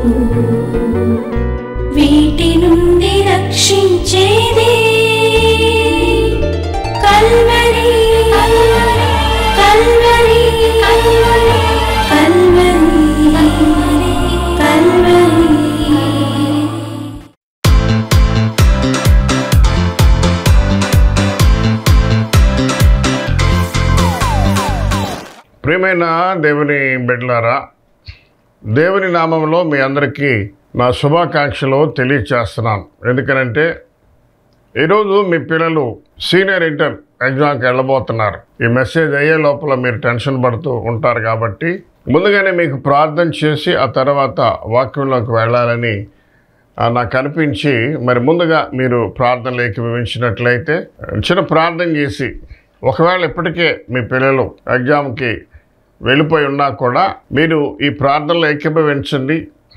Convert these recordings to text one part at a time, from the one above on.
వీటి నుండి రక్షించేది కల్వరి కల్వరి కల్వరి కల్వరి ప్రియమైన దేవుని బిడ్డలారా దేవుని నామంలో మీ అందరికీ నా శుభాకాంక్షలు తెలియచేస్తున్నాను ఎందుకనంటే ఈరోజు మీ పిల్లలు సీనియర్ ఇంటర్ ఎగ్జామ్కి వెళ్ళబోతున్నారు ఈ మెసేజ్ అయ్యే లోపల మీరు టెన్షన్ పడుతూ ఉంటారు కాబట్టి ముందుగానే మీకు ప్రార్థన చేసి ఆ తర్వాత వాక్యంలోకి వెళ్ళాలని ఆ, నాకు అనిపించి మరి ముందుగా మీరు ప్రార్థనలు ఏకీభవించినట్లయితే చిన్న ప్రార్థన చేసి ఒకవేళ ఇప్పటికే మీ పిల్లలు ఎగ్జామ్కి వెళ్ళిపోయి ఉన్నా కూడా మీరు ఈ ప్రార్థనలో ఏకీభవించండి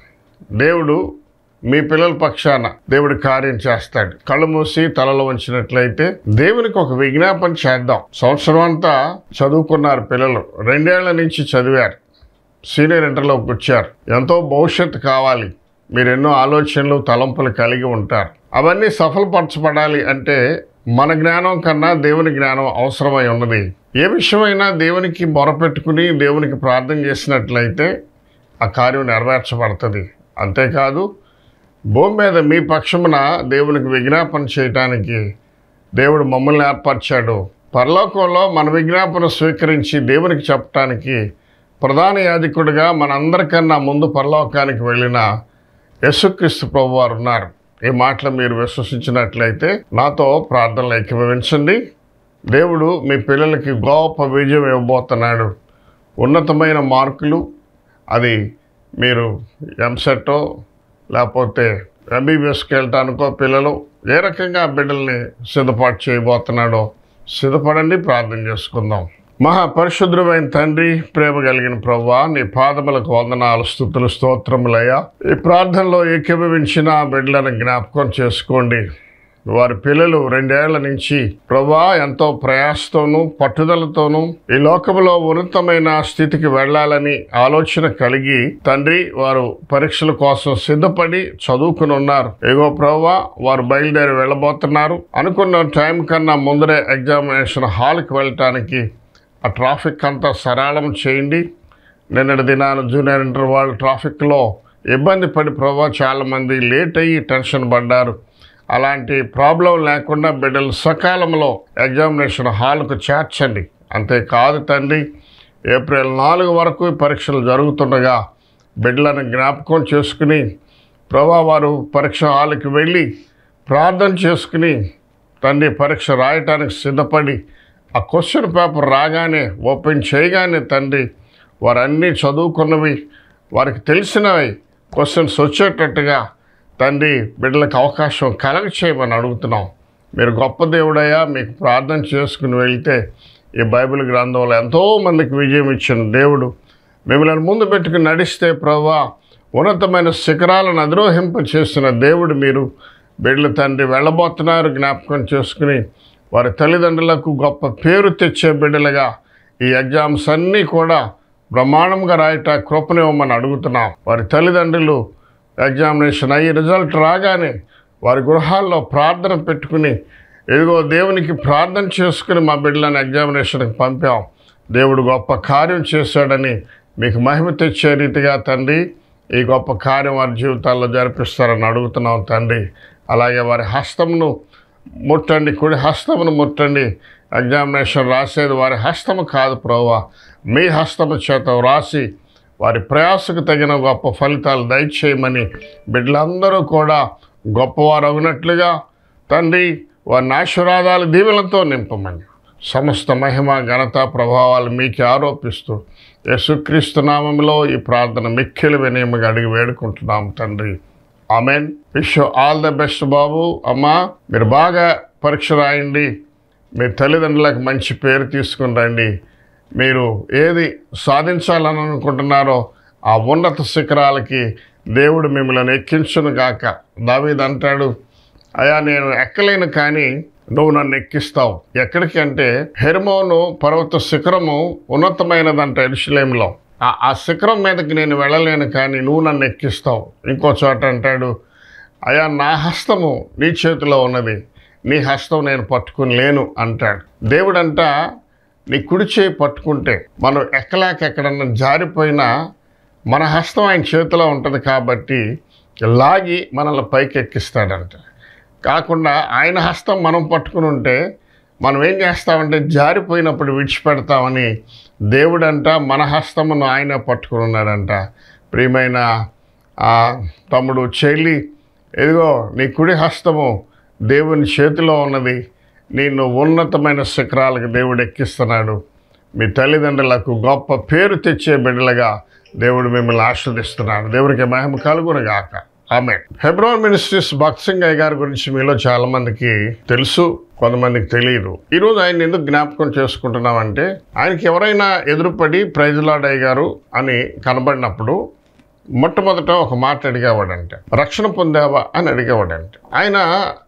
దేవుడు మీ పిల్లల పక్షాన దేవుడు కార్యం చేస్తాడు కళ్ళు మూసి తలలో ఉంచినట్లయితే దేవునికి ఒక విజ్ఞాపన చేద్దాం సంవత్సరం అంతా చదువుకున్నారు పిల్లలు రెండేళ్ల నుంచి చదివారు సీనియర్ ఇంటర్లోకి వచ్చారు ఎంతో భవిష్యత్తు కావాలి మీరు ఎన్నో ఆలోచనలు తలంపులు కలిగి ఉంటారు అవన్నీ సఫలపరచబడాలి అంటే మన జ్ఞానం కన్నా దేవుని జ్ఞానం అవసరమై ఉన్నది ఏ విషయమైనా దేవునికి మొరపెట్టుకుని దేవునికి ప్రార్థన చేసినట్లయితే ఆ కార్యం నెరవేర్చబడుతుంది అంతేకాదు భూమి మీద మీ పక్షమున దేవునికి విజ్ఞాపన చేయటానికి దేవుడు మమ్మల్ని ఏర్పరిచాడు పరలోకంలో మన విజ్ఞాపన స్వీకరించి దేవునికి చెప్పటానికి ప్రధాన యాజకుడిగా మనందరికన్నా ముందు పరలోకానికి వెళ్ళిన యేసుక్రీస్తు ప్రభు వారు ఉన్నారు ఈ మాటలు మీరు విశ్వసించినట్లయితే నాతో ప్రార్థనలు ఏకీభవించండి దేవుడు మీ పిల్లలకి గొప్ప విజయం ఇవ్వబోతున్నాడు ఉన్నతమైన మార్కులు అది మీరు ఎంసెట్టో లేకపోతే ఎంబీబీఎస్కి వెళ్ళటానికో పిల్లలు ఏ రకంగా బిడ్డల్ని సిద్ధపాటు చేయబోతున్నాడో సిద్ధపడండి ప్రార్థన చేసుకుందాం మహా పరిశుద్ధమైన తండ్రి ప్రేమ కలిగిన ప్రవ్వా నీ పాదములకు వందనాలు స్థుతులు స్తోత్రములయ్యా ఈ ప్రార్థనలో ఏకీభవించిన బిడ్డలను జ్ఞాపకం చేసుకోండి వారి పిల్లలు రెండేళ్ల నుంచి ప్రభా ఎంతో ప్రయాసతోనూ పట్టుదలతోనూ ఈ లోకంలో ఉన్నతమైన స్థితికి వెళ్ళాలని ఆలోచన కలిగి తండ్రి వారు పరీక్షల కోసం సిద్ధపడి చదువుకుని ఉన్నారు ఏగో ప్రభా వారు బయలుదేరి వెళ్ళబోతున్నారు అనుకున్న టైం కన్నా ముందరే ఎగ్జామినేషన్ హాల్కి వెళ్ళటానికి ఆ ట్రాఫిక్ అంతా సరళం చేయండి నిన్నటి దినాన జూనియర్ ఇంటర్ వాళ్ళు ట్రాఫిక్లో ఇబ్బంది పడి ప్రభావ చాలామంది లేట్ అయ్యి టెన్షన్ పడ్డారు అలాంటి ప్రాబ్లం లేకుండా బిడ్డలు సకాలంలో ఎగ్జామినేషన్ హాల్కు చేర్చండి అంతేకాదు తండ్రి ఏప్రిల్ నాలుగు వరకు ఈ పరీక్షలు జరుగుతుండగా బిడ్డలను జ్ఞాపకం చేసుకుని ప్రభా వారు పరీక్ష హాల్కి వెళ్ళి ప్రార్థన చేసుకుని తండ్రి పరీక్ష రాయటానికి సిద్ధపడి ఆ క్వశ్చన్ పేపర్ రాగానే ఓపెన్ చేయగానే తండ్రి వారన్నీ చదువుకున్నవి వారికి తెలిసినవి క్వశ్చన్స్ వచ్చేటట్టుగా తండ్రి బిడ్డలకు అవకాశం కలగ చేయమని అడుగుతున్నాం మీరు గొప్ప దేవుడయ్యా మీకు ప్రార్థన చేసుకుని వెళ్తే ఈ బైబిల్ గ్రంథంలో ఎంతోమందికి విజయం ఇచ్చిన దేవుడు మిమ్మల్ని ముందు పెట్టుకుని నడిస్తే ప్రభా ఉన్నతమైన శిఖరాలను అధిరోహింప చేసిన దేవుడు మీరు బిడ్డల తండ్రి వెళ్ళబోతున్నారు జ్ఞాపకం చేసుకుని వారి తల్లిదండ్రులకు గొప్ప పేరు తెచ్చే బిడ్డలుగా ఈ ఎగ్జామ్స్ అన్నీ కూడా బ్రహ్మాండంగా రాయట కృపనివ్వమని అడుగుతున్నాం వారి తల్లిదండ్రులు ఎగ్జామినేషన్ అయ్యి రిజల్ట్ రాగానే వారి గృహాల్లో ప్రార్థన పెట్టుకుని ఇదిగో దేవునికి ప్రార్థన చేసుకుని మా బిడ్డలను ఎగ్జామినేషన్కి పంపాం దేవుడు గొప్ప కార్యం చేశాడని మీకు మహిమ తెచ్చే రీతిగా తండ్రి ఈ గొప్ప కార్యం వారి జీవితాల్లో జరిపిస్తారని అడుగుతున్నాం తండ్రి అలాగే వారి హస్తమును ముట్టండి కుడి హస్తమును ముట్టండి ఎగ్జామినేషన్ రాసేది వారి హస్తము కాదు ప్రోవా మీ హస్తము చేత రాసి వారి ప్రయాసకు తగిన గొప్ప ఫలితాలు దయచేయమని బిడ్డలందరూ కూడా గొప్పవారు అవునట్లుగా తండ్రి వారి ఆశీర్వాదాలు దీవెనలతో నింపమని సమస్త మహిమ ఘనత ప్రభావాలు మీకే ఆరోపిస్తూ యేసుక్రీస్తు నామంలో ఈ ప్రార్థన మిక్కిలి వినయముగా అడిగి వేడుకుంటున్నాం తండ్రి amen wish all the best బాబు అమ్మా మీరు బాగా పరీక్ష రాయండి మీ తల్లిదండ్రులకు మంచి పేరు తీసుకుని రండి మీరు ఏది సాధించాలని అనుకుంటున్నారో ఆ ఉన్నత శిఖరాలకి దేవుడు మిమ్మల్ని ఎక్కించును గాక దావీద్ అంటాడు అయా నేను ఎక్కలేను కానీ నువ్వు నన్ను ఎక్కిస్తావు ఎక్కడికి అంటే హెర్మోను పర్వత శిఖరము ఉన్నతమైనదంట ఎరుషులేంలో ఆ- ఆ శిఖరం మీదకి నేను వెళ్ళలేను కానీ నువ్వు నన్ను ఎక్కిస్తావు ఇంకో చోట అంటాడు అయా నా హస్తము నీ చేతిలో ఉన్నది నీ హస్తం నేను పట్టుకుని లేను అంటాడు దేవుడంట నీ కుడి చేయి పట్టుకుంటే మనం ఎక్కలేక ఎక్కడన్నా జారిపోయినా మన హస్తం ఆయన చేతిలో ఉంటుంది కాబట్టి లాగి మనల్ని పైకి ఎక్కిస్తాడంట కాకుండా ఆయన హస్తం మనం పట్టుకుని ఉంటే మనం ఏం చేస్తామంటే జారిపోయినప్పుడు విడిచిపెడతామని దేవుడంట మన హస్తమును ఆయన పట్టుకుని ఉన్నాడంట ప్రియమైన ఆ తమ్ముడు చెల్లి ఇదిగో నీ కుడి హస్తము దేవుని చేతిలో ఉన్నది నిన్ను ఉన్నతమైన శిఖరాలకు దేవుడు ఎక్కిస్తున్నాడు మీ తల్లిదండ్రులకు గొప్ప పేరు తెచ్చే బిడ్డలుగా దేవుడు మిమ్మల్ని ఆస్వాదిస్తున్నాడు దేవునికి మహిమ కలుగును గాక ఆమె హెబ్రోన్ మినిస్ట్రీస్ బక్సింగయ్య గారి గురించి మీలో చాలా మందికి తెలుసు కొంతమందికి తెలియదు ఈరోజు ఆయన ఎందుకు జ్ఞాపకం చేసుకుంటున్నామంటే ఆయనకి ఎవరైనా ఎదురుపడి ప్రైజులాడయ్య గారు అని కనబడినప్పుడు మొట్టమొదట ఒక మాట అడిగేవాడంట రక్షణ పొందావా అని అడిగేవాడంట ఆయన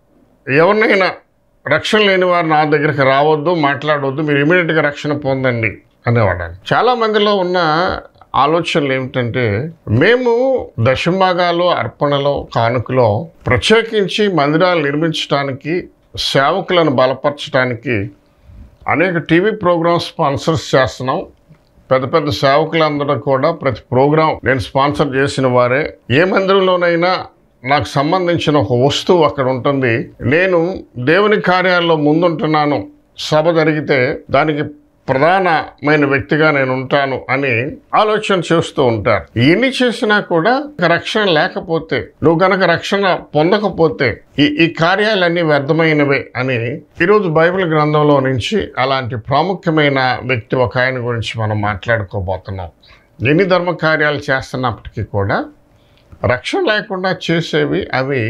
ఎవరినైనా రక్షణ లేని వారు నా దగ్గరికి రావద్దు మాట్లాడవద్దు మీరు ఇమీడియట్గా రక్షణ పొందండి అనేవాడంట చాలా మందిలో ఉన్న ఆలోచనలు ఏమిటంటే మేము దశంభాగాలు అర్పణలో కానుకలో ప్రత్యేకించి మందిరాలు నిర్మించడానికి సేవకులను బలపరచడానికి అనేక టీవీ ప్రోగ్రామ్స్ స్పాన్సర్స్ చేస్తున్నాం పెద్ద పెద్ద సేవకులందరూ కూడా ప్రతి ప్రోగ్రాం నేను స్పాన్సర్ చేసిన వారే ఏ మందిరంలోనైనా నాకు సంబంధించిన ఒక వస్తువు అక్కడ ఉంటుంది నేను దేవుని కార్యాల్లో ముందుంటున్నాను సభ జరిగితే దానికి ప్రధానమైన వ్యక్తిగా నేను ఉంటాను అని ఆలోచన చేస్తూ ఉంటారు ఎన్ని చేసినా కూడా రక్షణ లేకపోతే నువ్వు గనక రక్షణ పొందకపోతే ఈ ఈ కార్యాలన్నీ వ్యర్థమైనవే అని ఈరోజు బైబిల్ గ్రంథంలో నుంచి అలాంటి ప్రాముఖ్యమైన వ్యక్తి ఒక ఆయన గురించి మనం మాట్లాడుకోబోతున్నాం ఎన్ని ధర్మ కార్యాలు చేస్తున్నప్పటికీ కూడా రక్షణ లేకుండా చేసేవి అవి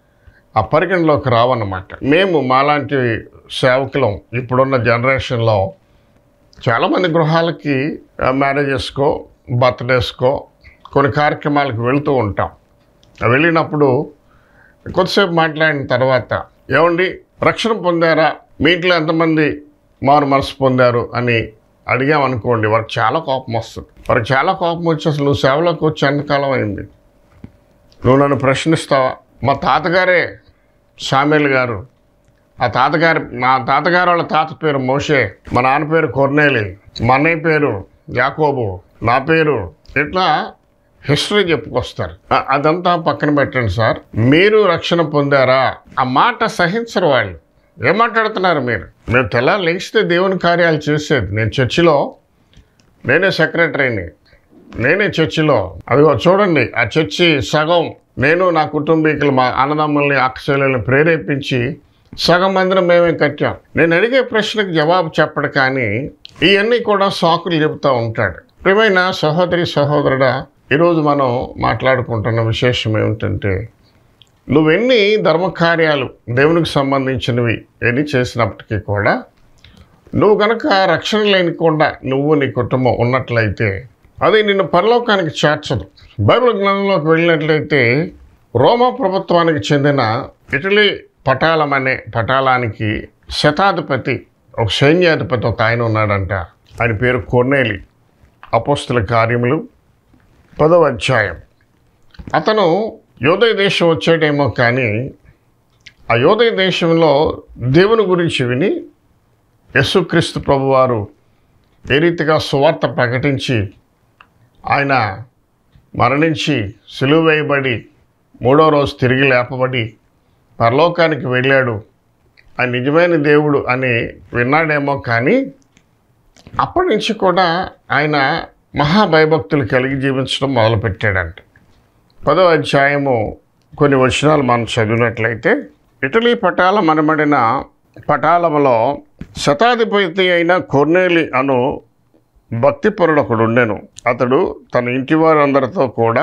ఆ పరిగణలోకి రావన్నమాట మేము మాలాంటి సేవకులం ఇప్పుడున్న జనరేషన్లో చాలామంది గృహాలకి ఆ, మ్యారేజెస్కో బర్త్డేస్కో కొన్ని కార్యక్రమాలకు వెళ్తూ ఉంటాం ఆ వెళ్ళినప్పుడు కొద్దిసేపు మాట్లాడిన తర్వాత ఏమండి రక్షణ పొందారా మీ ఇంట్లో ఎంతమంది మారు మనసు పొందారు అని అడిగామనుకోండి వారికి చాలా కోపం వస్తుంది వారికి చాలా కోపం వచ్చి అసలు నువ్వు సేవలోకి వచ్చి ఎంతకాలం అయింది నువ్వు నన్ను ప్రశ్నిస్తావా మా తాతగారే సామేల్ గారు ఆ తాతగారి మా తాతగారు వాళ్ళ తాత పేరు మోషే మా నాన్న పేరు కొర్నేలి మా అన్నయ్య పేరు యాకోబు నా పేరు ఇట్లా హిస్టరీ చెప్పుకొస్తారు అ- అదంతా పక్కన పెట్టండి సార్ మీరు రక్షణ పొందారా ఆ మాట సహించరు వాళ్ళు ఏం మాట్లాడుతున్నారు మీరు మీరు తెల్లారి లేచితే దేవుని కార్యాలు చేసేది నేను చర్చిలో నేనే సెక్రటరీని నేనే చర్చిలో అదిగో చూడండి ఆ చర్చి సగం నేను నా కుటుంబీకులు మా అన్నదమ్ముల్ని అక్కచెల్లెల్ని ప్రేరేపించి సగం మందిరం మేమే కట్టాం నేను అడిగే ప్రశ్నకు జవాబు చెప్పడు కానీ ఇవన్నీ కూడా సాకులు చెబుతూ ఉంటాడు ప్రియమైన సహోదరి సహోదరుడా ఈరోజు మనం మాట్లాడుకుంటున్న విశేషం ఏమిటంటే నువ్వెన్ని ధర్మకార్యాలు దేవునికి సంబంధించినవి ఎన్ని చేసినప్పటికీ కూడా నువ్వు గనక రక్షణ లేనికుండా నువ్వు నీ కుటుంబం ఉన్నట్లయితే అది నిన్ను పరలోకానికి చేర్చదు బైబిల్ గ్రంథంలోకి వెళ్ళినట్లయితే రోమా ప్రభుత్వానికి చెందిన ఇటలీ పటాలం అనే పటాలానికి శతాధిపతి ఒక సైన్యాధిపతి ఒక ఆయన ఉన్నాడంట ఆయన పేరు కొర్నేలి అపోస్తుల కార్యములు పదవ అధ్యాయం అతను యోదయ దేశం వచ్చాడేమో కానీ ఆ యోదయ దేశంలో దేవుని గురించి విని యేసుక్రీస్తు ప్రభువారు ఏ రీతిగా సువార్త ప్రకటించి ఆయన మరణించి సిలువ వేయబడి మూడో రోజు తిరిగి లేపబడి పరలోకానికి వెళ్ళాడు ఆయన నిజమైన దేవుడు అని విన్నాడేమో కానీ అప్పటి నుంచి కూడా ఆయన మహాభయభక్తులు కలిగి జీవించడం మొదలుపెట్టాడంట పదో అధ్యాయము కొన్ని వచనాలు మనం చదివినట్లయితే ఇటలీ పటాల మనబడిన పటాలములో శతాధిపతి అయిన కొర్నేలి అను భక్తిపరుడు ఒకడు ఉండెను అతడు తన ఇంటి వారందరితో కూడా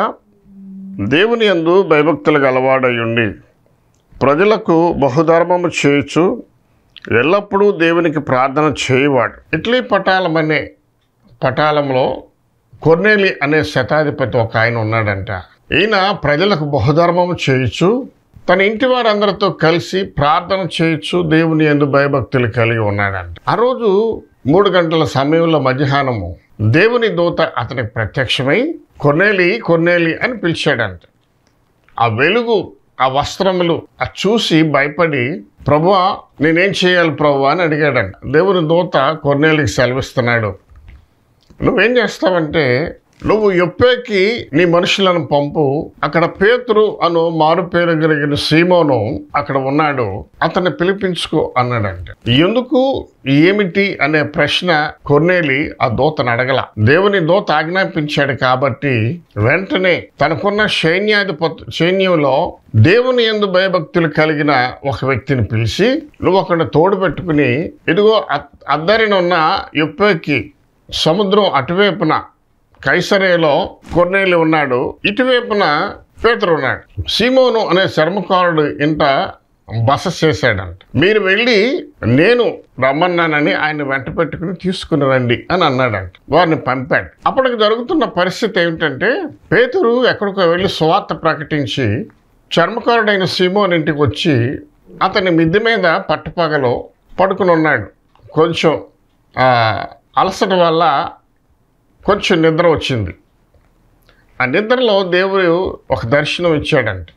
దేవుని యందు భయభక్తులు గలవాడై ఉండి ప్రజలకు బహుధర్మము చేయుచు ఎల్లప్పుడూ దేవునికి ప్రార్థన చేయవాడు ఇట్లీ పటాలం అనే పటాలంలో కొర్నేలి అనే శతాధిపతి ఒక ఆయన ఉన్నాడంట ఈయన ప్రజలకు బహుధర్మము చేయుచు తన ఇంటి వారందరితో కలిసి ప్రార్థన చేయొచ్చు దేవుని ఎందు భయభక్తులు కలిగి ఉన్నాడంట ఆ రోజు మూడు గంటల సమయంలో మధ్యాహ్నము దేవుని దూత అతనికి ప్రత్యక్షమై కొన్నేలి కొన్నేలి అని పిలిచాడంట ఆ వెలుగు ఆ వస్త్రములు అది చూసి భయపడి ప్రభువా నేనేం చేయాలి ప్రభువా అని అడిగాడంట దేవుని దూత కొన్నేలికి సెలవిస్తున్నాడు నువ్వేం చేస్తావంటే నువ్వు యొప్పేకి నీ మనుషులను పంపు అక్కడ పేతురు అను మారు పేరు కలిగిన సీమోను అక్కడ ఉన్నాడు అతన్ని పిలిపించుకో అన్నాడంట ఎందుకు ఏమిటి అనే ప్రశ్న కొన్నేలి ఆ దూతను అడగల దేవుని దూత ఆజ్ఞాపించాడు కాబట్టి వెంటనే తనకున్న సైన్యాధిపతు సైన్యంలో దేవుని ఎందు భయభక్తులు కలిగిన ఒక వ్యక్తిని పిలిచి నువ్వు అక్కడ తోడు పెట్టుకుని ఇదిగో అద్- అద్దరినున్న యొప్పేకి సముద్రం అటువైపున కైసరేలో కొన్నేళ్ళు ఉన్నాడు ఇటువైపున పేతురు ఉన్నాడు సీమోను అనే చర్మకారుడు ఇంట బస చేశాడంట మీరు వెళ్ళి నేను రమ్మన్నానని ఆయన వెంట పెట్టుకుని తీసుకుని రండి అని అన్నాడంట వారిని పంపాడు అప్పటికి జరుగుతున్న పరిస్థితి ఏమిటంటే పేతురు ఎక్కడికో వెళ్ళి సువార్త ప్రకటించి చర్మకారుడైన సీమోన్ ఇంటికి వచ్చి అతని మిద్దె మీద పట్టుపగలో పడుకుని ఉన్నాడు కొంచెం ఆ, అలసట వల్ల కొంచెం నిద్ర వచ్చింది ఆ నిద్రలో దేవుడు ఒక దర్శనం ఇచ్చాడంట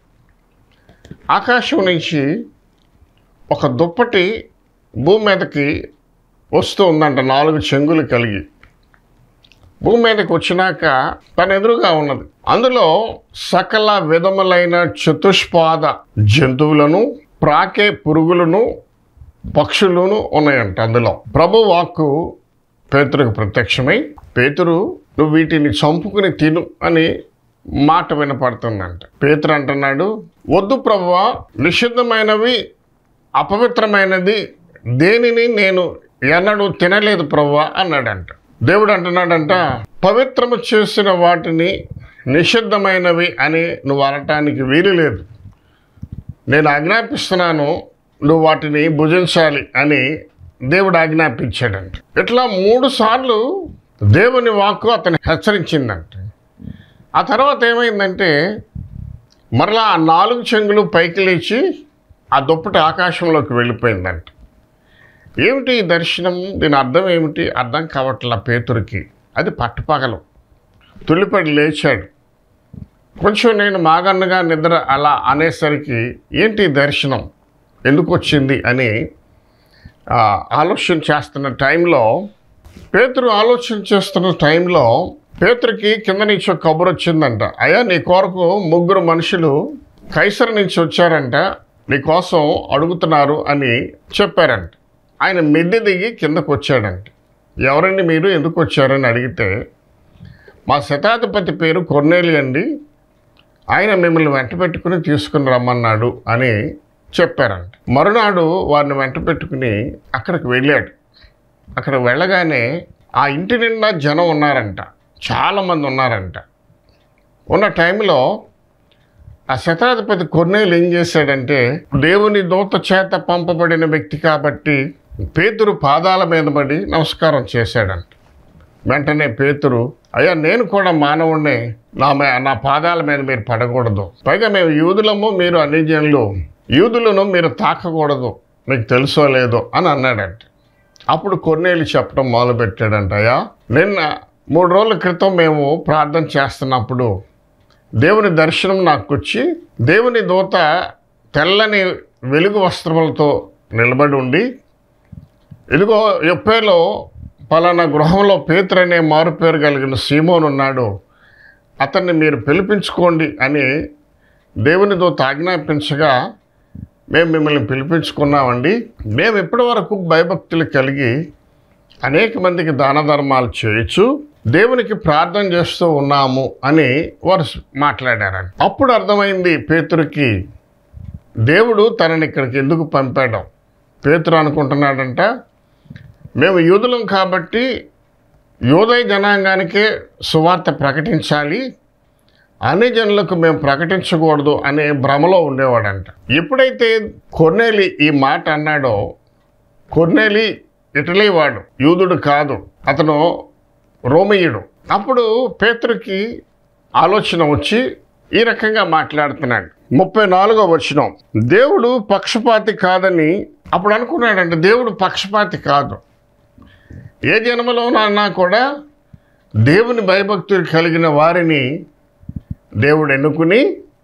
ఆకాశం నుంచి ఒక దుప్పటి భూమి మీదకి వస్తూ ఉందంట నాలుగు చెంగులు కలిగి భూమి మీదకి వచ్చినాక తన ఎదురుగా ఉన్నది అందులో సకల విధములైన చతుష్పాద జంతువులను ప్రాకే పురుగులను పక్షులను ఉన్నాయంట అందులో ప్రభు వాక్కు పేతురుకు ప్రత్యక్షమై పేతురు నువ్వు వీటిని చంపుకుని తిను అని మాట వినపడుతుందంట పేతురు అంటున్నాడు వద్దు ప్రభువా నిషిద్ధమైనవి అపవిత్రమైనది దేనిని నేను ఎన్నడూ తినలేదు ప్రభువా అన్నాడంట దేవుడు అంటున్నాడంట పవిత్రము చేసిన వాటిని నిషిద్ధమైనవి అని నువ్వు అనటానికి వీలు లేదు నేను ఆజ్ఞాపిస్తున్నాను నువ్వు వాటిని భుజించాలి అని దేవుడు ఆజ్ఞాపించాడంట ఇట్లా మూడు సార్లు దేవుని వాక్కు అతను హెచ్చరించిందంట ఆ తర్వాత ఏమైందంటే మరలా ఆ నాలుగు చెంగులు పైకి లేచి ఆ దుప్పటి ఆకాశంలోకి వెళ్ళిపోయిందంట ఏమిటి ఈ దర్శనం దీని అర్థం ఏమిటి అర్థం కావట్ల పేతురికి అది పట్టుపగలు తుల్లిపడి లేచాడు కొంచెం నేను మాగన్నగా నిద్ర అలా అనేసరికి ఏంటి ఈ దర్శనం ఎందుకు వచ్చింది అని ఆ, ఆలోచన చేస్తున్న టైంలో పేతురు ఆలోచన చేస్తున్న టైంలో పేతురికి కింద నుంచి ఒక కబురు వచ్చిందంట అయ్యా నీ కొరకు ముగ్గురు మనుషులు కైసర్ నుంచి వచ్చారంట నీ కోసం అడుగుతున్నారు అని చెప్పారంట ఆయన మిద్దె దిగి కిందకు వచ్చాడంట ఎవరండి మీరు ఎందుకు వచ్చారని అడిగితే మా శతాధిపతి పేరు కొన్నేలి అండి ఆయన మిమ్మల్ని వెంట పెట్టుకుని తీసుకుని రమ్మన్నాడు అని చెప్పారంట మరునాడు వారిని వెంట పెట్టుకుని అక్కడికి వెళ్ళాడు అక్కడ వెళ్ళగానే ఆ ఇంటి నిండా జనం ఉన్నారంట చాలామంది ఉన్నారంట ఉన్న టైంలో ఆ శతాధిపతి కొన్నేలు ఏం చేశాడంటే దేవుని దూత చేత పంపబడిన వ్యక్తి కాబట్టి పేతురు పాదాల మీద పడి నమస్కారం చేశాడంట వెంటనే పేతురు అయ్యా నేను కూడా మానవుడిని నా మే- నా పాదాల మీద మీరు పడకూడదు పైగా మేము యూదులము మీరు అన్ని జనులు యూదులను మీరు తాకకూడదు మీకు తెలుసో లేదో అని అన్నాడంట అప్పుడు కొన్నేళ్ళు చెప్పడం మొదలుపెట్టాడంట అయ్యా నిన్న మూడు రోజుల క్రితం మేము ప్రార్థన చేస్తున్నప్పుడు దేవుని దర్శనం నాకు వచ్చి దేవుని దూత తెల్లని వెలుగు వస్త్రములతో నిలబడి ఉండి ఇదిగో ఎప్పేలో పలానా గృహంలో పేతురు అనే మారు పేరు కలిగిన సీమోన్ ఉన్నాడు అతన్ని మీరు పిలిపించుకోండి అని దేవుని దూత ఆజ్ఞాపించగా మేము మిమ్మల్ని పిలిపించుకున్నామండి మేము ఇప్పటి వరకు భయభక్తులు కలిగి అనేక మందికి దాన ధర్మాలు చేయొచ్చు దేవునికి ప్రార్థన చేస్తూ ఉన్నాము అని వారు మాట్లాడారండి అప్పుడు అర్థమైంది పేతురికి దేవుడు తనని ఇక్కడికి ఎందుకు పంపాడు పేతురు అనుకుంటున్నాడంట మేము యూదులం కాబట్టి యోదయ జనాంగానికే సువార్త ప్రకటించాలి అన్ని జనులకు మేము ప్రకటించకూడదు అనే భ్రమలో ఉండేవాడంట ఎప్పుడైతే కొన్నేలి ఈ మాట అన్నాడో కొన్నేలి ఇటలీ వాడు యూదుడు కాదు అతను రోమీయుడు అప్పుడు పేతురికి ఆలోచన వచ్చి ఈ రకంగా మాట్లాడుతున్నాడు ముప్పై నాలుగో వచనం దేవుడు పక్షపాతి కాదని అప్పుడు అనుకున్నాడంటే దేవుడు పక్షపాతి కాదు ఏ జన్మలోనన్నా కూడా దేవుని భయభక్తులు కలిగిన వారిని దేవుడు ఎన్నుకుని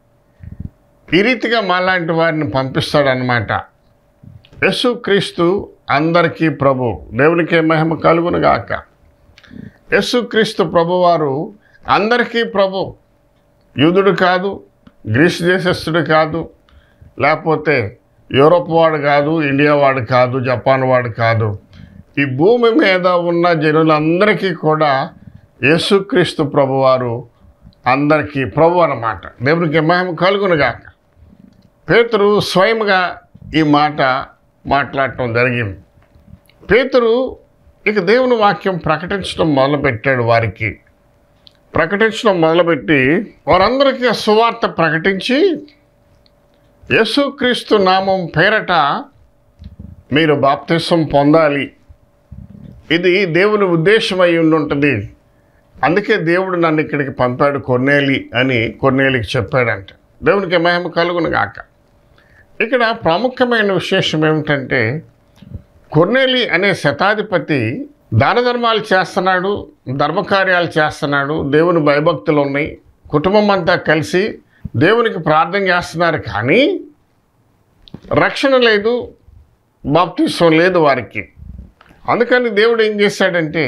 ఈ రీతిగా మాలాంటి వారిని పంపిస్తాడనమాట యేసుక్రీస్తు అందరికీ ప్రభు దేవునికి మహిమ కలుగునుగాక యేసుక్రీస్తు ప్రభువారు అందరికీ ప్రభు యూదుడు కాదు గ్రీస్ దేశస్థుడు కాదు లేకపోతే యూరోప్ వాడు కాదు ఇండియా వాడు కాదు జపాన్ వాడు కాదు ఈ భూమి మీద ఉన్న జనులందరికీ కూడా యేసుక్రీస్తు ప్రభువారు అందరికీ ప్రభు అన్నమాట దేవునికి మహిమ కలుగునుగాక పేతురు స్వయంగా ఈ మాట మాట్లాడటం జరిగింది పేతురు ఇక దేవుని వాక్యం ప్రకటించడం మొదలుపెట్టాడు వారికి ప్రకటించడం మొదలుపెట్టి వారందరికీ ఆ సువార్త ప్రకటించి యేసుక్రీస్తు నామం పేరట మీరు బాప్తిసం పొందాలి ఇది దేవుని ఉద్దేశమై ఉండుంటుంది అందుకే దేవుడు నన్ను ఇక్కడికి పంపాడు కొన్నేలి అని కొన్నేలికి చెప్పాడంట దేవునికి మహిమ కలుగును గాక ఇక్కడ ప్రాముఖ్యమైన విశేషం ఏమిటంటే కొన్నేలి అనే శతాధిపతి దాన ధర్మాలు చేస్తున్నాడు ధర్మకార్యాలు చేస్తున్నాడు దేవుని భయభక్తులు ఉన్నాయి కుటుంబం అంతా కలిసి దేవునికి ప్రార్థన చేస్తున్నారు కానీ రక్షణ లేదు బాప్తిసం లేదు వారికి అందుకని దేవుడు ఏం చేశాడంటే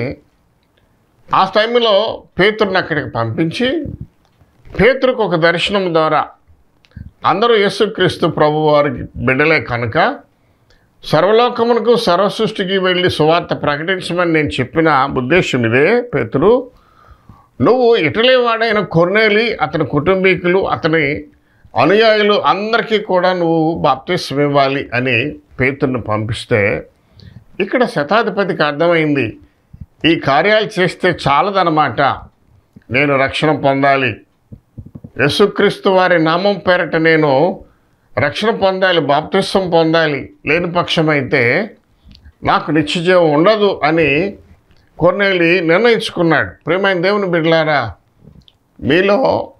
ఆ టైంలో పేతురుని అక్కడికి పంపించి పేతురుకు ఒక దర్శనం ద్వారా అందరూ యేసుక్రీస్తు ప్రభు వారికి బిడ్డలే కనుక సర్వలోకమునకు సర్వసృష్టికి వెళ్ళి సువార్త ప్రకటించమని నేను చెప్పిన ఉద్దేశం ఇదే పేతురు నువ్వు ఇటలీ వాడైన కొర్నేలి అతని కుటుంబీకులు అతని అనుయాయులు అందరికీ కూడా నువ్వు బాప్తిస్వం ఇవ్వాలి అని పేతుర్ని పంపిస్తే ఇక్కడ శతాధిపతికి అర్థమైంది ఈ కార్యాలు చేస్తే చాలదనమాట నేను రక్షణ పొందాలి యేసుక్రీస్తు వారి నామం పేరట నేను రక్షణ పొందాలి బాప్తిస్వం పొందాలి లేని పక్షమైతే నాకు నిత్యజీవం ఉండదు అని కొన్నేళ్ళు నిర్ణయించుకున్నాడు ప్రేమైన దేవుని బిడ్డలారా మీలో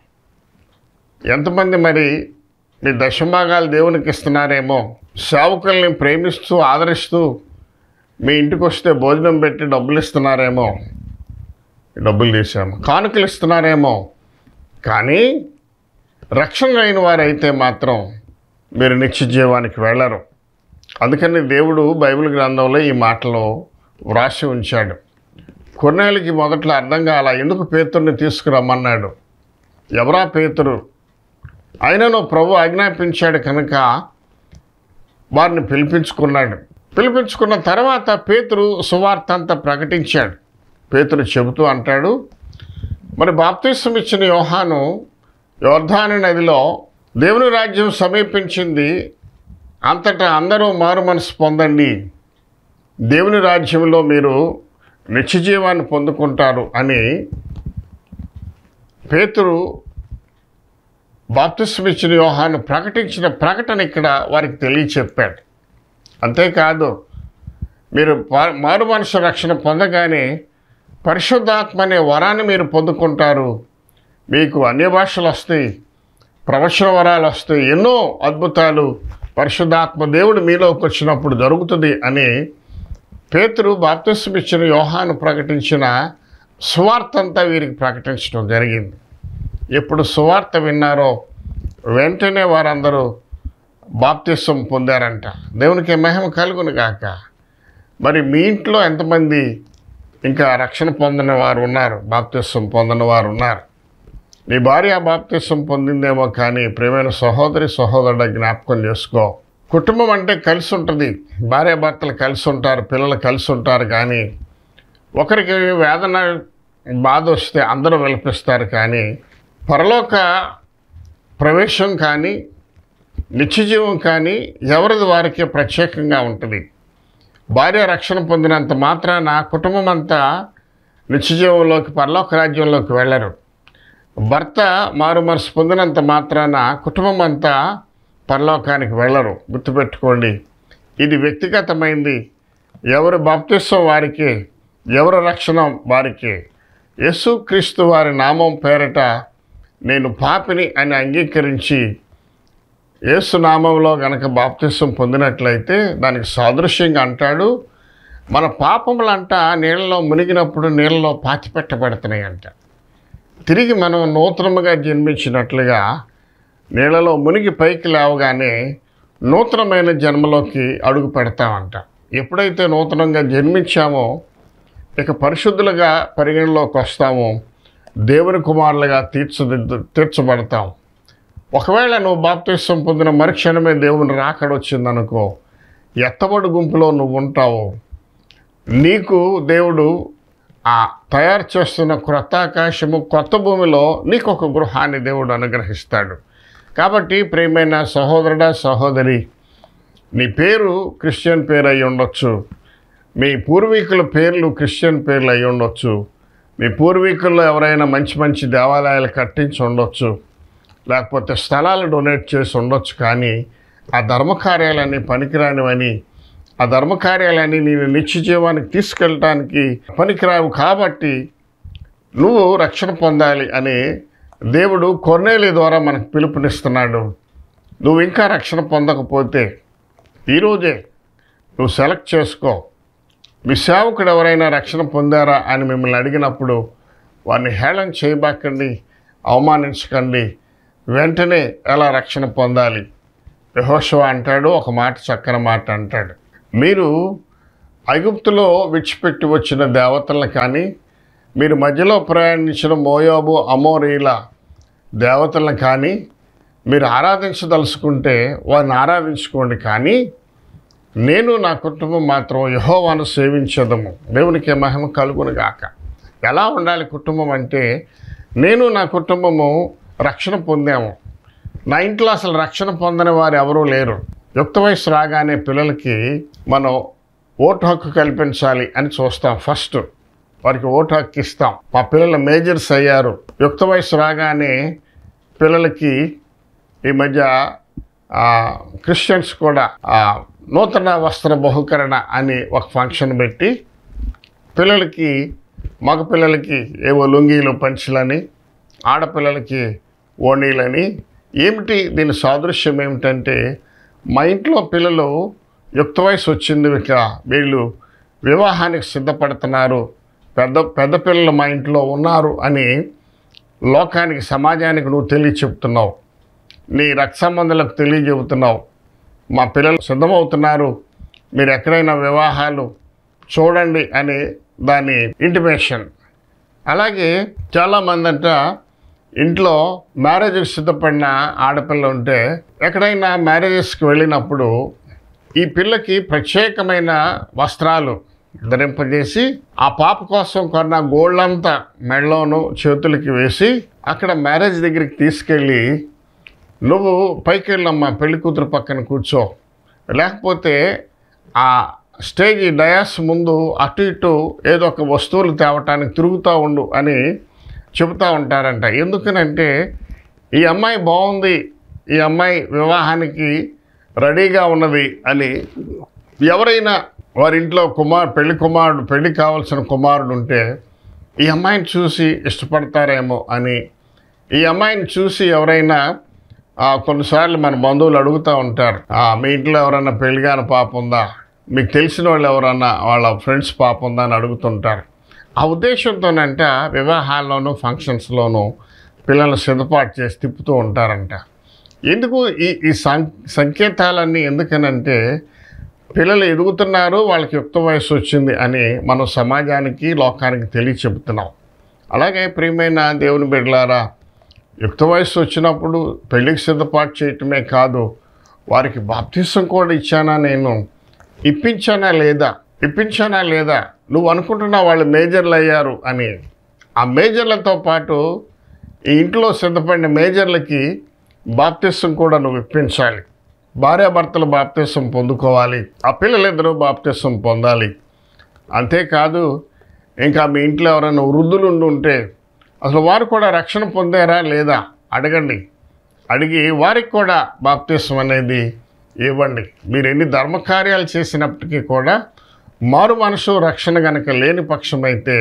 ఎంతమంది మరి మీ దశభాగాలు దేవునికి ఇస్తున్నారేమో సేవకుల్ని ప్రేమిస్తూ ఆదరిస్తూ మీ ఇంటికి వస్తే భోజనం పెట్టి డబ్బులు ఇస్తున్నారేమో డబ్బులు తీసాము కానుకలు ఇస్తున్నారేమో కానీ రక్షణ లేని వారైతే మాత్రం మీరు నిత్య జీవానికి వెళ్ళరు అందుకని దేవుడు బైబిల్ గ్రంథంలో ఈ మాటలో వ్రాసి ఉంచాడు కొన్నేళ్ళకి మొదట్లో అర్థం కాల ఎందుకు పేతుర్ని తీసుకురమ్మన్నాడు ఎవరా పేతురు ఆయనను ప్రభు ఆజ్ఞాపించాడు కనుక వారిని పిలిపించుకున్నాడు పిలిపించుకున్న తర్వాత పేతురు సువార్త అంతా ప్రకటించాడు పేతురు చెబుతూ అంటాడు మరి బాప్తీసం ఇచ్చిన యోహాను యోర్ధాని నదిలో దేవుని రాజ్యం సమీపించింది అంతటా అందరూ మారు మనసు పొందండి దేవుని రాజ్యంలో మీరు నిత్యజీవాన్ని పొందుకుంటారు అని పేతురు బాప్తిస్మ ఇచ్చిన యోహాను ప్రకటించిన ప్రకటన ఇక్కడ వారికి తెలియచెప్పాడు అంతేకాదు మీరు పా- మారు మనసు రక్షణ పొందగానే పరిశుద్ధాత్మ అనే వరాన్ని మీరు పొందుకుంటారు మీకు అన్య భాషలు వస్తాయి ప్రవచన వరాలు వస్తాయి ఎన్నో అద్భుతాలు పరిశుద్ధాత్మ దేవుడు మీలోకి వచ్చినప్పుడు జరుగుతుంది అని పేతురు బాప్తిస్మ ఇచ్చిన యోహాను ప్రకటించిన సువార్త అంతా వీరికి ప్రకటించడం జరిగింది ఎప్పుడు సువార్త విన్నారో వెంటనే వారందరూ బాప్తిస్వం పొందారంట దేవునికి మహిమ కలుగును గాక మరి మీ ఇంట్లో ఎంతమంది ఇంకా రక్షణ పొందిన వారు ఉన్నారు బాప్తిస్వం పొందిన వారు ఉన్నారు నీ భార్య బాప్తిస్వం పొందిందేమో కానీ ప్రేమైన సహోదరి సహోదరుడు జ్ఞాపకం చేసుకో కుటుంబం అంటే కలిసి ఉంటుంది భార్యాభర్తలు కలిసి ఉంటారు పిల్లలు కలిసి ఉంటారు కానీ ఒకరికి వేదన బాధ వస్తే అందరూ విలపిస్తారు కానీ పరలోక ప్రవేశం కానీ నిత్యజీవం కానీ ఎవరిది వారికి ప్రత్యేకంగా ఉంటుంది భార్య రక్షణ పొందినంత మాత్రాన కుటుంబం అంతా నిత్యజీవంలోకి పరలోక రాజ్యంలోకి వెళ్ళరు భర్త మారు మనసు పొందినంత మాత్రాన కుటుంబం అంతా పరలోకానికి వెళ్ళరు గుర్తుపెట్టుకోండి ఇది వ్యక్తిగతమైంది ఎవరు బాప్తిస్వం వారికి ఎవరు రక్షణ వారికి యేసుక్రీస్తు వారి నామం పేరట నేను పాపిని అని అంగీకరించి యేసు నామంలో గనక బాప్తిస్వం పొందినట్లయితే దానికి సాదృశ్యంగా అంటాడు మన పాపములంట నీళ్ళలో మునిగినప్పుడు నీళ్ళలో పాతిపెట్టబడుతున్నాయంట తిరిగి మనం నూతనముగా జన్మించినట్లుగా నీళ్ళలో మునిగి పైకి లేవగానే నూతనమైన జన్మలోకి అడుగు పెడతామంట ఎప్పుడైతే నూతనంగా జన్మించామో ఇక పరిశుద్ధులుగా పరిగణలోకి వస్తామో దేవుని కుమారులుగా తీర్చిదిద్దు తీర్చబడతాం ఒకవేళ నువ్వు బాప్తిస్వం పొందిన మరుక్షణమే దేవుని రాకడొచ్చిందనుకో ఎత్తబడి గుంపులో నువ్వు ఉంటావు నీకు దేవుడు ఆ తయారు చేస్తున్న క్రొత్త ఆకాశము కొత్త భూమిలో నీకు ఒక గృహాన్ని దేవుడు అనుగ్రహిస్తాడు కాబట్టి ప్రియమైన సహోదరుడా సహోదరి నీ పేరు క్రిస్టియన్ పేరు అయి ఉండొచ్చు మీ పూర్వీకుల పేర్లు క్రిస్టియన్ పేర్లు అయి ఉండొచ్చు మీ పూర్వీకుల్లో ఎవరైనా మంచి మంచి దేవాలయాలు కట్టించి ఉండొచ్చు లేకపోతే స్థలాలు డొనేట్ చేసి ఉండొచ్చు కానీ ఆ ధర్మకార్యాలన్నీ పనికిరానివని ఆ ధర్మకార్యాలన్నీ నేను నిత్య జీవానికి తీసుకెళ్ళటానికి పనికిరావు కాబట్టి నువ్వు రక్షణ పొందాలి అని దేవుడు కొర్నేలి ద్వారా మనకు పిలుపునిస్తున్నాడు నువ్వు ఇంకా రక్షణ పొందకపోతే ఈరోజే నువ్వు సెలెక్ట్ చేసుకో మీ సేవకుడు ఎవరైనా రక్షణ పొందారా అని మిమ్మల్ని అడిగినప్పుడు వారిని హేళన చేయబాకండి అవమానించకండి వెంటనే ఎలా రక్షణ పొందాలి యహోషవ అంటాడు ఒక మాట చక్కని మాట అంటాడు మీరు ఐగుప్తులో విడిచిపెట్టి వచ్చిన దేవతలను కానీ మీరు మధ్యలో ప్రయాణించిన మోయోబు అమోరీల దేవతలను కానీ మీరు ఆరాధించదలుచుకుంటే వారిని ఆరాధించుకోండి కానీ నేను నా కుటుంబం మాత్రం యహోవాను సేవించదము దేవునికి మహిమ కలుగును గాక ఎలా ఉండాలి కుటుంబం అంటే నేను నా కుటుంబము రక్షణ పొందాము నా ఇంట్లో అసలు రక్షణ పొందని వారు ఎవరూ లేరు యుక్త వయసు రాగానే పిల్లలకి మనం ఓటు హక్కు కల్పించాలి అని చూస్తాం ఫస్ట్ వారికి ఓటు హక్కు ఇస్తాం మా పిల్లలు మేజర్స్ అయ్యారు యుక్త వయసు రాగానే పిల్లలకి ఈ మధ్య ఆ, క్రిస్టియన్స్ కూడా ఆ, నూతన వస్త్ర బహుకరణ అని ఒక ఫంక్షన్ పెట్టి పిల్లలకి మగ పిల్లలకి ఏవో లుంగీలు పంచులని ఆడపిల్లలకి ఓణీలని ఏమిటి దీని సాదృశ్యం ఏమిటంటే మా ఇంట్లో పిల్లలు యుక్త వయసు వచ్చింది ఇక వీళ్ళు వివాహానికి సిద్ధపడుతున్నారు పెద్ద పెద్ద పిల్లలు మా ఇంట్లో ఉన్నారు అని లోకానికి సమాజానికి నువ్వు తెలియ చెప్తున్నావు నీ రక్త సంబంధాలకు తెలియజెబుతున్నావు మా పిల్లలు సిద్ధమవుతున్నారు మీరు ఎక్కడైనా వివాహాలు చూడండి అని దాని ఇంటిమేషన్ అలాగే చాలామంది అంట ఇంట్లో మ్యారేజ్కి సిద్ధపడిన ఆడపిల్ల ఉంటే ఎక్కడైనా మ్యారేజెస్కి వెళ్ళినప్పుడు ఈ పిల్లకి ప్రత్యేకమైన వస్త్రాలు ధరింపజేసి ఆ పాప కోసం కొన్న గోల్డ్ అంతా మెడలోను చేతులకి వేసి అక్కడ మ్యారేజ్ దగ్గరికి తీసుకెళ్ళి నువ్వు పైకి వెళ్ళమ్మా పెళ్లి కూతురు పక్కన కూర్చో లేకపోతే ఆ స్టేజ్ డయాస్ ముందు అటు ఇటు ఏదో ఒక వస్తువులు తేవటానికి తిరుగుతూ ఉండు అని చెబుతూ ఉంటారంట ఎందుకనంటే ఈ అమ్మాయి బాగుంది ఈ అమ్మాయి వివాహానికి రెడీగా ఉన్నది అని ఎవరైనా వారి ఇంట్లో కుమార్ పెళ్లి కుమారుడు పెళ్లి కావాల్సిన కుమారుడు ఉంటే ఈ అమ్మాయిని చూసి ఇష్టపడతారేమో అని ఈ అమ్మాయిని చూసి ఎవరైనా ఆ, కొన్నిసార్లు మన బంధువులు అడుగుతూ ఉంటారు "ఆ, మీ ఇంట్లో ఎవరైనా పెళ్లిగాని పాప ఉందా మీకు తెలిసిన వాళ్ళు ఎవరన్నా వాళ్ళ ఫ్రెండ్స్ పాప ఉందా అని అడుగుతుంటారు ఆ ఉద్దేశంతోనంట వివాహాల్లోనూ ఫంక్షన్స్లోనూ పిల్లల్ని సిద్ధపాటు చేసి తిప్పుతూ ఉంటారంట ఎందుకు ఈ ఈ సం సంకేతాలన్నీ ఎందుకనంటే పిల్లలు ఎదుగుతున్నారు వాళ్ళకి యుక్త వయసు వచ్చింది అని మనం సమాజానికి లోకానికి తెలియ చెబుతున్నాం అలాగే ప్రియమైన దేవుని బిడ్డలారా యుక్త వయసు వచ్చినప్పుడు పెళ్లికి సిద్ధపాటు చేయటమే కాదు వారికి బాప్తిసం కూడా ఇచ్చానా నేను ఇప్పించానా లేదా ఇప్పించానా లేదా నువ్వు అనుకుంటున్నా వాళ్ళు మేజర్లు అయ్యారు అని ఆ మేజర్లతో పాటు ఈ ఇంట్లో సిద్ధపడిన మేజర్లకి బాప్తిసం కూడా నువ్వు ఇప్పించాలి భార్యాభర్తలు బాప్తిసం పొందుకోవాలి ఆ పిల్లలిద్దరూ బాప్తిసం పొందాలి అంతేకాదు ఇంకా మీ ఇంట్లో ఎవరైనా వృద్ధులు ఉండి ఉంటే అసలు వారు కూడా రక్షణ పొందారా లేదా అడగండి అడిగి వారికి కూడా బాప్తిసం అనేది ఇవ్వండి మీరు ఎన్ని ధర్మకార్యాలు చేసినప్పటికీ కూడా మారు మనసు రక్షణ గనక లేని పక్షమైతే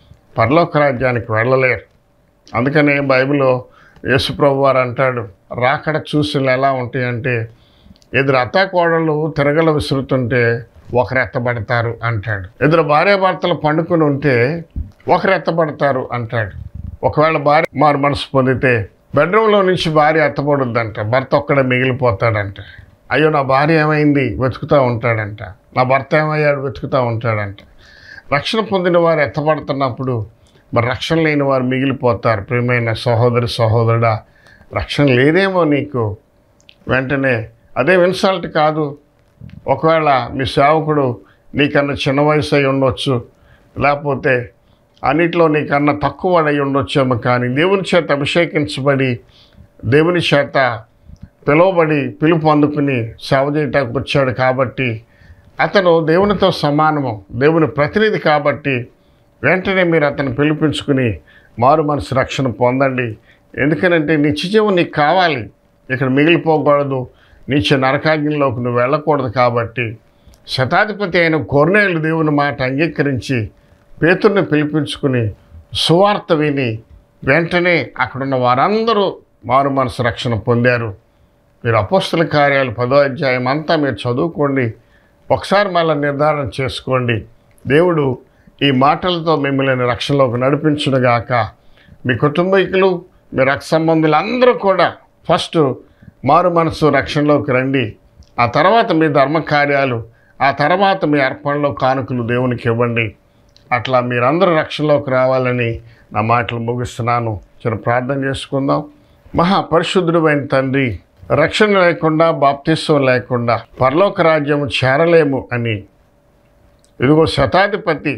పరలోక రాజ్యానికి వెళ్ళలేరు అందుకనే బైబిల్లో యేసుప్రభు వారు అంటాడు రాకడ చూసులు ఎలా ఉంటాయంటే ఎదురు అత్తాకోడలు తిరగల విసురుతుంటే ఒకరు ఎత్తబడతారు అంటాడు ఇద్దరు భార్యాభర్తలు పండుకొని ఉంటే ఒకరు ఎత్తబడతారు అంటాడు ఒకవేళ భార్య మారు మనసు పొందితే బెడ్రూమ్లో నుంచి భార్య ఎత్తబడుద్దంట భర్త ఒక్కడే మిగిలిపోతాడంట అయ్యో నా భార్య ఏమైంది వెతుకుతూ ఉంటాడంట నా భర్త ఏమయ్యాడు వెతుకుతూ ఉంటాడంట రక్షణ పొందిన వారు ఎత్తబడుతున్నప్పుడు మరి రక్షణ లేని వారు మిగిలిపోతారు ప్రియమైన సహోదరి సహోదరుడా రక్షణ లేదేమో నీకు వెంటనే అదే ఇన్సల్ట్ కాదు ఒకవేళ మీ సేవకుడు నీకన్నా చిన్న వయసు అయి ఉండొచ్చు లేకపోతే అన్నిట్లో నీకన్నా తక్కువ వాడై ఉండొచ్చేమో కానీ దేవుని చేత అభిషేకించబడి దేవుని చేత పిలువబడి పిలుపు అందుకుని సేవ చేయటానికి వచ్చాడు కాబట్టి అతను దేవునితో సమానము దేవుని ప్రతినిధి కాబట్టి వెంటనే మీరు అతను పిలిపించుకుని మారు మనసు రక్షణ పొందండి ఎందుకనంటే నిత్యజీవం నీకు కావాలి ఇక్కడ మిగిలిపోకూడదు నిత్య నరకాగ్నిలోకి నువ్వు వెళ్ళకూడదు కాబట్టి శతాధిపతి అయిన కొర్నేలు దేవుని మాట అంగీకరించి పేతుర్ని పిలిపించుకుని సువార్త విని వెంటనే అక్కడున్న వారందరూ మారు మనసు రక్షణ పొందారు మీరు అపోస్తుల కార్యాలు పదో అధ్యాయం అంతా మీరు చదువుకోండి ఒకసారి మళ్ళీ నిర్ధారణ చేసుకోండి దేవుడు ఈ మాటలతో మిమ్మల్ని రక్షణలోకి నడిపించునుగాక మీ కుటుంబీకులు మీ రక్త సంబంధులు అందరూ కూడా ఫస్ట్ మారు మనసు రక్షణలోకి రండి ఆ తర్వాత మీ ధర్మ కార్యాలు ఆ తర్వాత మీ అర్పణలో కానుకలు దేవునికి ఇవ్వండి అట్లా మీరందరూ రక్షణలోకి రావాలని నా మాటలు ముగిస్తున్నాను చిన్న ప్రార్థన చేసుకుందాం మహా పరిశుద్ధుడైన తండ్రి రక్షణ లేకుండా బాప్తిస్వం లేకుండా పరలోక రాజ్యం చేరలేము అని ఇదిగో శతాధిపతి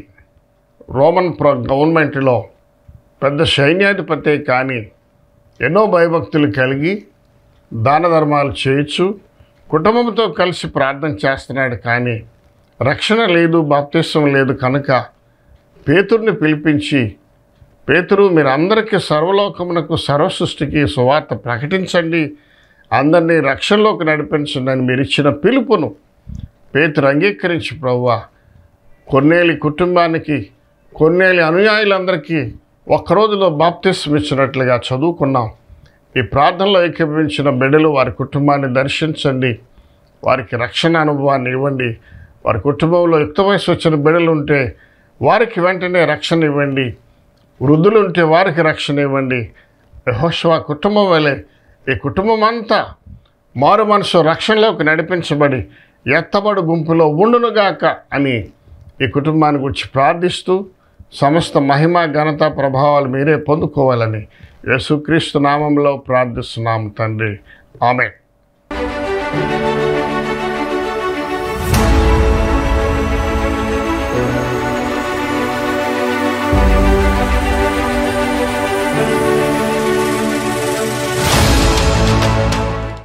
రోమన్ ప్రో గవర్నమెంట్లో పెద్ద సైన్యాధిపతే కానీ ఎన్నో భయభక్తులు కలిగి దాన ధర్మాలు చేయొచ్చు కుటుంబంతో కలిసి ప్రార్థన చేస్తున్నాడు కానీ రక్షణ లేదు బాప్తిస్వం లేదు కనుక పేతుర్ని పిలిపించి పేతురు మీరు అందరికీ సర్వలోకమునకు సర్వసృష్టికి సువార్త ప్రకటించండి అందరినీ రక్షణలోకి నడిపించండి అని మీరు ఇచ్చిన పిలుపును పేతురు అంగీకరించి ప్రవ్వా కొన్నేలి కుటుంబానికి కొన్నేలి అనుయాయులందరికీ ఒక్క రోజులో బాప్తిస్మ ఇచ్చినట్లుగా చదువుకున్నాం ఈ ప్రార్థనలో ఏకీభవించిన బిడ్డలు వారి కుటుంబాన్ని దర్శించండి వారికి రక్షణ అనుభవాన్ని ఇవ్వండి వారి కుటుంబంలో యుక్త వయసు వచ్చిన బిడ్డలు ఉంటే వారికి వెంటనే రక్షణ ఇవ్వండి వృద్ధులు ఉంటే వారికి రక్షణ ఇవ్వండి యెహోషువ కుటుంబం వలె ఈ కుటుంబం అంతా మారు మనసు రక్షణలోకి నడిపించబడి ఎత్తబడు గుంపులో ఉండునుగాక అని ఈ కుటుంబాన్ని గురించి ప్రార్థిస్తూ సమస్త మహిమ ఘనత ప్రభావాలు మీరే పొందుకోవాలని యేసుక్రీస్తు నామంలో ప్రార్థిస్తున్నాము తండ్రి ఆమె